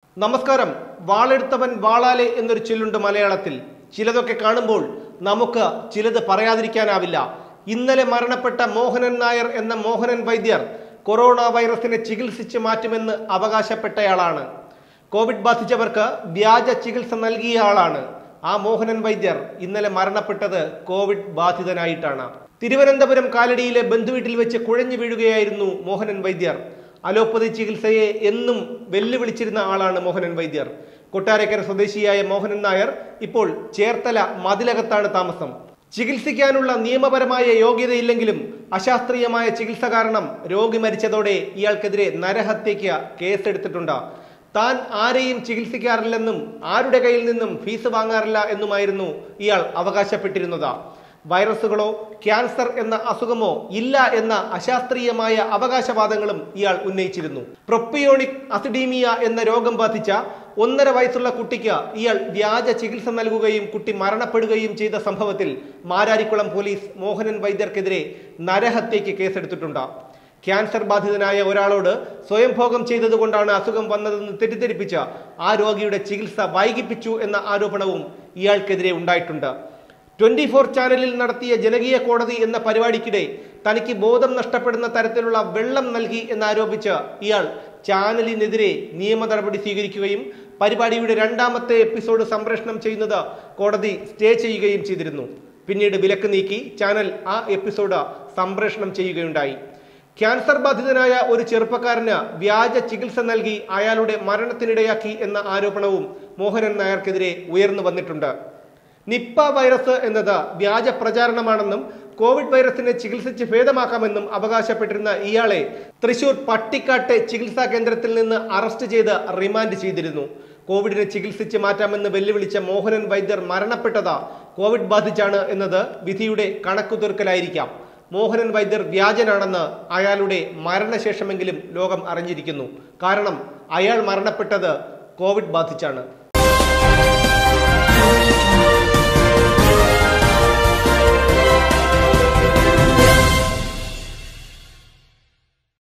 നമസ്കാരം വാളെടുത്തവൻ വാളാലെ എന്നൊരു ചൊല്ലുണ്ട് മലയാളത്തിൽ ചിലതൊക്കെ കാണുമ്പോൾ നമുക്ക് ചിലത് പറയാതിരിക്കാനാവില്ല ഇന്നലെ മരണപ്പെട്ട മോഹനൻ നായർ എന്ന മോഹനൻ വൈദ്യർ കൊറോണ വൈറസിനെ ചികിത്സിച്ച് മാറ്റുമെന്ന് അവകാശപ്പെട്ടയാളാണ് കോവിഡ് ബാധിച്ചവർക്ക് വ്യാജ ചികിത്സ നൽകിയ ആളാണ് ആ മോഹനൻ വൈദ്യർ ഇന്നലെ മരണപ്പെട്ടത് കോവിഡ് ബാധിതനായിട്ടാണ് തിരുവനന്തപുരം കാലടിയിലെ ബന്ധുവീട്ടിൽ വെച്ച് കുഴഞ്ഞു വീഴുകയായിരുന്നു മോഹനൻ വൈദ്യർ അലോപ്പതി ചികിത്സയെ എന്നും വെല്ലുവിളിച്ചിരുന്ന ആളാണ് മോഹനൻ വൈദ്യർ കൊട്ടാരക്കര സ്വദേശിയായ മോഹനൻ നായർ ഇപ്പോൾ ചേർത്തല മതിലകത്താണ് താമസം ചികിത്സിക്കാനുള്ള നിയമപരമായ യോഗ്യതയില്ലെങ്കിലും അശാസ്ത്രീയമായ ചികിത്സ കാരണം രോഗി മരിച്ചതോടെ ഇയാൾക്കെതിരെ നരഹത്യയ്ക്ക് കേസെടുത്തിട്ടുണ്ട് താൻ ആരെയും ചികിത്സിക്കാറില്ലെന്നും ആരുടെ കയ്യിൽ നിന്നും ഫീസ് വാങ്ങാറില്ല എന്നുമായിരുന്നു ഇയാൾ അവകാശപ്പെട്ടിരുന്നത് വൈറസുകളോ ക്യാൻസർ എന്ന അസുഖമോ ഇല്ല എന്ന അശാസ്ത്രീയമായ അവകാശവാദങ്ങളും ഇയാൾ ഉന്നയിച്ചിരുന്നു പ്രൊപ്പിയോണിക് അസിഡീമിയ എന്ന രോഗം ബാധിച്ച ഒന്നര വയസ്സുള്ള കുട്ടിക്ക് ഇയാൾ വ്യാജ ചികിത്സ നൽകുകയും കുട്ടി മരണപ്പെടുകയും ചെയ്ത സംഭവത്തിൽ മാരാരിക്കുളം പോലീസ് മോഹനൻ വൈദ്യർക്കെതിരെ നരഹത്യയ്ക്ക് കേസെടുത്തിട്ടുണ്ട് ക്യാൻസർ ബാധിതനായ ഒരാളോട് സ്വയംഭോഗം ചെയ്തതുകൊണ്ടാണ് അസുഖം വന്നതെന്ന് തെറ്റിദ്ധരിപ്പിച്ച ആ രോഗിയുടെ ചികിത്സ വൈകിപ്പിച്ചു എന്ന ആരോപണവും ഇയാൾക്കെതിരെ ഉണ്ടായിട്ടുണ്ട് ട്വന്റി ഫോർ ചാനലിൽ നടത്തിയ ജനകീയ കോടതി എന്ന പരിപാടിക്കിടെ തനിക്ക് ബോധം നഷ്ടപ്പെടുന്ന തരത്തിലുള്ള വെള്ളം നൽകി എന്നാരോപിച്ച് ഇയാൾ ചാനലിനെതിരെ നിയമ നടപടി സ്വീകരിക്കുകയും പരിപാടിയുടെ രണ്ടാമത്തെ എപ്പിസോഡ് സംപ്രേഷണം ചെയ്യുന്നത് കോടതി സ്റ്റേ ചെയ്യുകയും ചെയ്തിരുന്നു പിന്നീട് വിലക്ക് നീക്കി ചാനൽ ആ എപ്പിസോഡ് സംപ്രേഷണം ചെയ്യുകയുണ്ടായി ക്യാൻസർ ബാധിതനായ ഒരു ചെറുപ്പക്കാരന് വ്യാജ ചികിത്സ നൽകി അയാളുടെ മരണത്തിനിടയാക്കി എന്ന ആരോപണവും മോഹനൻ നായർക്കെതിരെ ഉയർന്നു വന്നിട്ടുണ്ട് നിപ്പ വൈറസ് എന്നത് വ്യാജ പ്രചാരണമാണെന്നും കോവിഡ് വൈറസിനെ ചികിത്സിച്ച് ഭേദമാക്കാമെന്നും അവകാശപ്പെട്ടിരുന്ന ഇയാളെ തൃശൂർ പട്ടിക്കാട്ടെ ചികിത്സാ കേന്ദ്രത്തിൽ നിന്ന് അറസ്റ്റ് ചെയ്ത് റിമാൻഡ് ചെയ്തിരുന്നു കോവിഡിനെ ചികിത്സിച്ച് മാറ്റാമെന്ന് വെല്ലുവിളിച്ച മോഹനൻ വൈദ്യർ മരണപ്പെട്ടത് കോവിഡ് ബാധിച്ചാണ് എന്നത് വിധിയുടെ കണക്കുതീർക്കലായിരിക്കാം മോഹനൻ വൈദ്യർ വ്യാജനാണെന്ന് അയാളുടെ മരണശേഷമെങ്കിലും ലോകം അറിഞ്ഞിരിക്കുന്നു കാരണം അയാൾ മരണപ്പെട്ടത് കോവിഡ് ബാധിച്ചാണ്